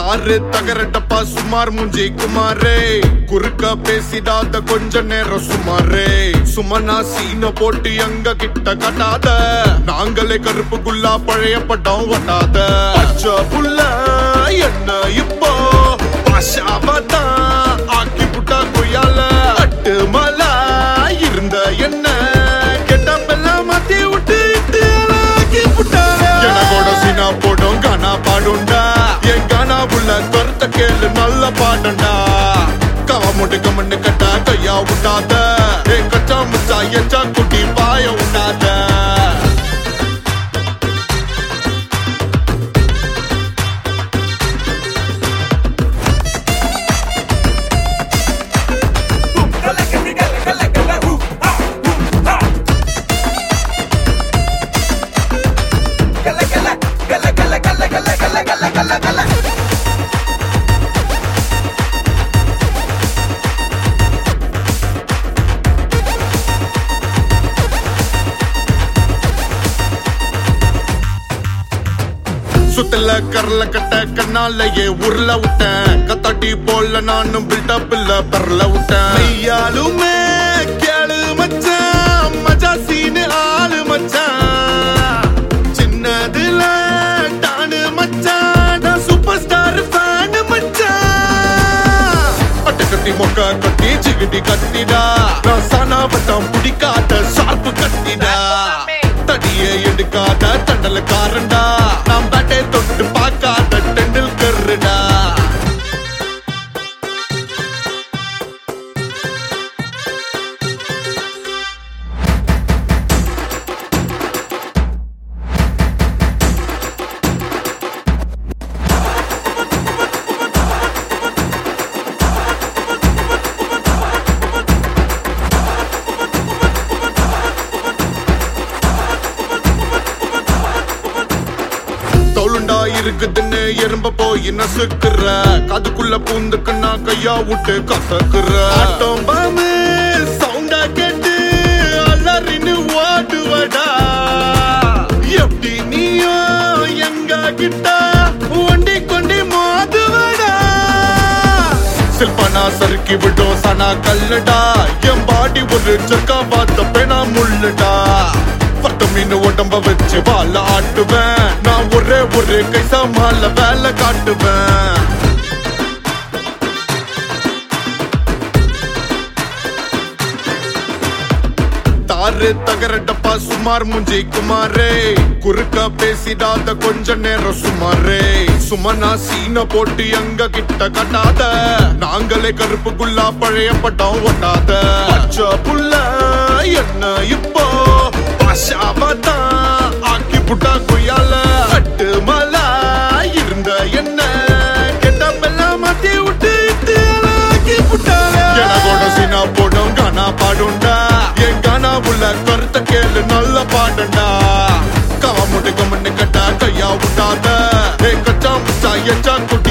தாரு தகரட்டப்பா சுமார் முஞ்சி குமாரே குறுக்க பேசிடாத கொஞ்ச நேரம் சுமாரே சுமனா சீன போட்டு எங்க கிட்ட கட்டாத நாங்களே கருப்புக்குள்ளா பழைய பட்டம் ஒட்டாத பச்சை புள்ள என்ன இப்போ பாஷாவதான் ஆக்கி புட்டா கொய்யால அட்டு மலா இருந்த என்ன கெட்டப்பெல்லாம் மாத்தி விட்டு இட்டு அழகி புட்டால எனக்கோட சீனா போடும் கானா பாடுண்டா என் கானா உள்ள கருத்த கேளு நல்ல பாடுண்டா கவ முடுக்க மண்ணு கட்டா கையா விட்டாத ஏ கச்சா முச்சா எச்சா குட்டி பாய விட்டாத சுத்தல கரல கட்ட கண்ணாலேயே உருள விட்டேன் கத்தாட்டி போல நானும் பில்டப் இல்ல பரல விட்டேன் மெய்யாலுமே கேளு மச்சான் மஜா சீனு ஆளு மச்சான் சின்னதுல டானு மச்சான் நான் சூப்பர் ஸ்டார் ஃபேன் மச்சான் அட்டை கட்டி மொக்க கட்டி சிகிட்டி கத்திடா நான் சனா வட்டம் பிடிக்காத ஷார்ப்பு கத்திடா தடியே எடுக்காத தண்டல காரண்டா நாம் பேட்டை தொட்டு பார்க்காத டெண்டில் கருடா தோளுண்டா இருக்குதுன்னு எறும்ப போய் நசுக்குற காதுக்குள்ள பூந்துக்குன்னா கையா விட்டு கசக்குற ஆட்டம் பாமு சவுண்டா கேட்டு அலறின்னு ஓடுவடா எப்படி நீயோ எங்க கிட்ட வண்டி கொண்டி மோதுவடா சில்பனா சறுக்கி விடும் சனா கல்லுடா என் பாடி ஒரு ஜக்கா பார்த்த பெணா முள்ளுடா பத்து மீன் உடம்ப வச்சு வாழ ஆட்டுவேன் நான் ஒரே ஒரு கை சமால வேலை காட்டுவேன் தாரு தகரட்டப்பா சுமார் முஞ்சி குமாரே குறுக்க பேசிடாத கொஞ்ச நேரம் சுமாரே சுமனா சீன போட்டு எங்க கிட்ட கட்டாத நாங்களே கருப்புக்குள்ளா பழைய பட்டம் ஒட்டாத பச்சை புள்ள என்ன இப்போ பாஷாவதான் ஆக்கி புட்டா கொய்யால அட்டு மலா இருந்த என்ன கெட்டப்பெல்லாம் மாத்தி விட்டு இட்டு அழகி புட்டால எனக்கோட சீனா போடும் கானா பாடுண்டா என் கானா உள்ள கருத்த கேளு நல்ல பாடுண்டா கவ முடுக்க மண்ணு கட்டா கையா விட்டாத ஏ கச்சா முச்சா எச்சா குட்டி